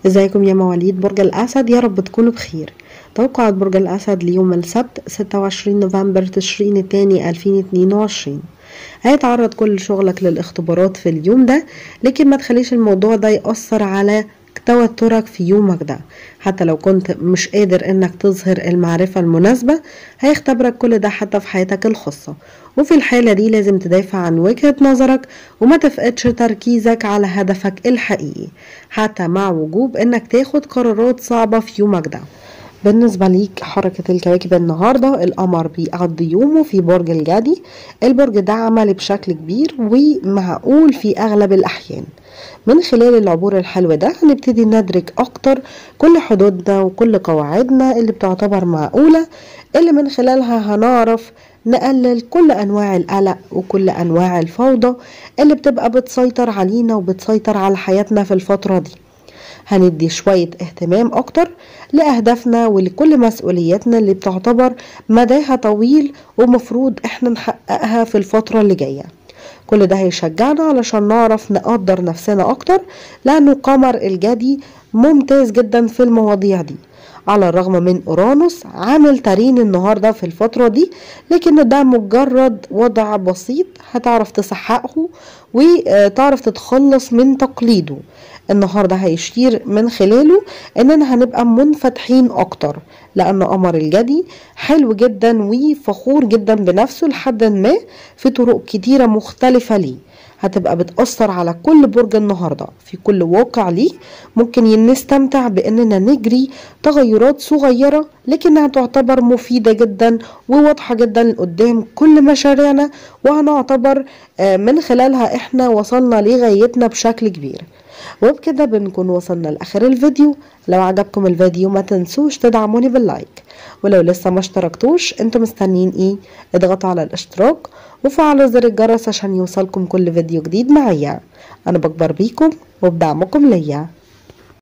ازيكم يا مواليد برج الأسد يا رب تكونوا بخير توقعات برج الأسد ليوم السبت 26 نوفمبر تشرين الثاني 2022 هيتعرض كل شغلك للاختبارات في اليوم ده لكن ما تخليش الموضوع ده يأثر على توترك في يومك ده حتى لو كنت مش قادر انك تظهر المعرفة المناسبة هيختبرك كل ده حتى في حياتك الخاصة وفي الحالة دي لازم تدافع عن وجهة نظرك وما تفقدش تركيزك على هدفك الحقيقي حتى مع وجوب انك تاخد قرارات صعبة في يومك ده بالنسبة ليك حركة الكواكب النهاردة القمر بيقضي يومه في برج الجدي البرج ده عملي بشكل كبير ومعقول في أغلب الأحيان من خلال العبور الحلو ده هنبتدي ندرك أكتر كل حدودنا وكل قواعدنا اللي بتعتبر معقولة اللي من خلالها هنعرف نقلل كل أنواع القلق وكل أنواع الفوضى اللي بتبقى بتسيطر علينا وبتسيطر على حياتنا في الفترة دي هندي شوية اهتمام أكتر لأهدافنا ولكل مسؤولياتنا اللي بتعتبر مداها طويل ومفروض احنا نحققها في الفترة اللي جاية كل ده هيشجعنا علشان نعرف نقدر نفسنا أكتر لأنه قمر الجدي ممتاز جدا في المواضيع دي على الرغم من أورانوس عامل تارين النهاردة في الفترة دي لكن ده مجرد وضع بسيط هتعرف تسحقه وتعرف تتخلص من تقليده النهارده هيشير من خلاله اننا هنبقى منفتحين اكتر لان قمر الجدي حلو جدا وفخور جدا بنفسه لحد ما في طرق كتيره مختلفه ليه هتبقى بتأثر على كل برج النهاردة في كل واقع ليه ممكن نستمتع بأننا نجري تغيرات صغيرة لكنها تعتبر مفيدة جدا وواضحة جدا قدام كل مشاريعنا وهنعتبر من خلالها احنا وصلنا لغايتنا بشكل كبير وبكده بنكون وصلنا لاخر الفيديو لو عجبكم الفيديو ما تنسوش تدعموني باللايك ولو لسه ما اشتركتوش انتوا مستنيين ايه اضغطوا على الاشتراك وفعلوا زر الجرس عشان يوصلكم كل فيديو جديد معايا انا بكبر بيكم وبدعمكم ليا